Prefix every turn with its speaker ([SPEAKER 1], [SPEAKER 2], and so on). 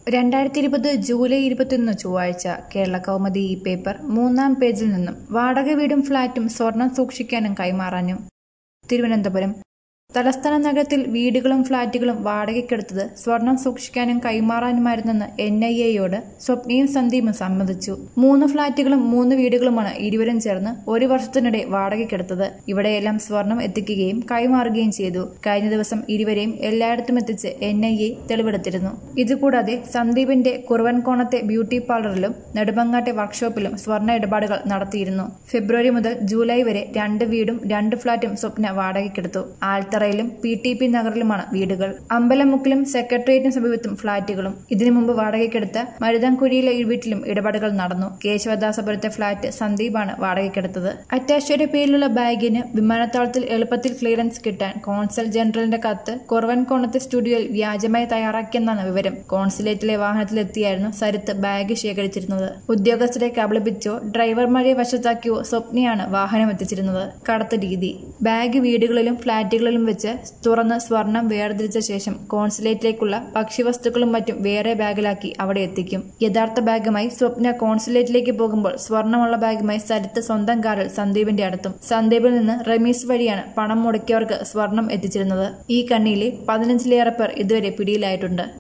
[SPEAKER 1] രണ്ടായിരത്തി ഇരുപത് ജൂലൈ ഇരുപത്തിയൊന്ന് ചൊവ്വാഴ്ച കേരള കൗമുദി ഈ പേപ്പർ മൂന്നാം പേജിൽ നിന്നും വാടക വീടും ഫ്ളാറ്റും സ്വർണം സൂക്ഷിക്കാനും കൈമാറാനും തിരുവനന്തപുരം തലസ്ഥാന നഗരത്തിൽ വീടുകളും ഫ്ളാറ്റുകളും വാടകയ്ക്കെടുത്തത് സ്വർണം സൂക്ഷിക്കാനും കൈമാറാനുമായിരുന്നെന്ന് എൻ ഐ എയോട് സ്വപ്നയും സന്ദീപും സമ്മതിച്ചു മൂന്ന് ഫ്ളാറ്റുകളും മൂന്ന് വീടുകളുമാണ് ഇരുവരും ചേർന്ന് ഒരു വർഷത്തിനിടെ വാടകയ്ക്കെടുത്തത് ഇവിടെയെല്ലാം സ്വർണം എത്തിക്കുകയും കൈമാറുകയും ചെയ്തു കഴിഞ്ഞ ദിവസം ഇരുവരെയും എല്ലായിടത്തും എത്തിച്ച് എൻ ഐ എ തെളിവെടുത്തിരുന്നു ഇതുകൂടാതെ സന്ദീപിന്റെ കുറുവൻകോണത്തെ ബ്യൂട്ടി പാർലറിലും നെടുമങ്ങാട്ടെ വർക്ക്ഷോപ്പിലും സ്വർണ്ണ ഇടപാടുകൾ നടത്തിയിരുന്നു ഫെബ്രുവരി മുതൽ ജൂലൈ വരെ രണ്ട് വീടും രണ്ട് ഫ്ളാറ്റും സ്വപ്ന വാടകയ്ക്കെടുത്തു ആൽത്തറയിലും പി ടി പി നഗറിലുമാണ് വീടുകൾ അമ്പലമുക്കിലും സെക്രട്ടേറിയറ്റിന് സമീപത്തും ഫ്ളാറ്റുകളും ഇതിനു മുമ്പ് വാടകയ്ക്കെടുത്ത മരുതാൻകുഴിയിലെ ഈ വീട്ടിലും ഇടപാടുകൾ നടന്നു കേശവദാസപുരത്തെ ഫ്ളാറ്റ് സന്ദീപാണ് വാടകയ്ക്കെടുത്തത് അറ്റാച്ചയുടെ പേരിലുള്ള ബാഗിന് വിമാനത്താവളത്തിൽ എളുപ്പത്തിൽ ക്ലിയറൻസ് കിട്ടാൻ കോൺസൽ ജനറലിന്റെ കത്ത് കുറവൻകോണത്തെ സ്റ്റുഡിയോയിൽ വ്യാജമായി തയ്യാറാക്കിയെന്നാണ് വിവരം കോൺസുലേറ്റിലെ വാഹനത്തിലെത്തിയായിരുന്നു സരിത്ത് ബാഗ് ശേഖരിച്ചിരുന്നത് ഉദ്യോഗസ്ഥരെ കബളിപ്പിച്ചോ ഡ്രൈവർമാരെ വശത്താക്കിയോ സ്വപ്നയാണ് വാഹനം എത്തിച്ചിരുന്നത് കടത്ത രീതി ബാഗ് വീടുകളിലും ഫ്ളാറ്റുകളിലും വെച്ച് തുറന്ന് സ്വർണം വേർതിരിച്ച ശേഷം കോൺസുലേറ്റിലേക്കുള്ള ഭക്ഷ്യവസ്തുക്കളും മറ്റും വേറെ ബാഗിലാക്കി അവിടെ എത്തിക്കും യഥാർത്ഥ ബാഗുമായി സ്വപ്ന കോൺസുലേറ്റിലേക്ക് പോകുമ്പോൾ സ്വർണമുള്ള ബാഗുമായി സരിത്ത് സ്വന്തം കാറിൽ സന്ദീപിന്റെ അടുത്തും സന്ദീപിൽ നിന്ന് റമീസ് വഴിയാണ് പണം മുടക്കിയവർക്ക് സ്വർണം എത്തിച്ചിരുന്നത് ഈ കണ്ണിയിലെ പതിനഞ്ചിലേറെ പേർ ഇതുവരെ പിടിയിലായിട്ടുണ്ട്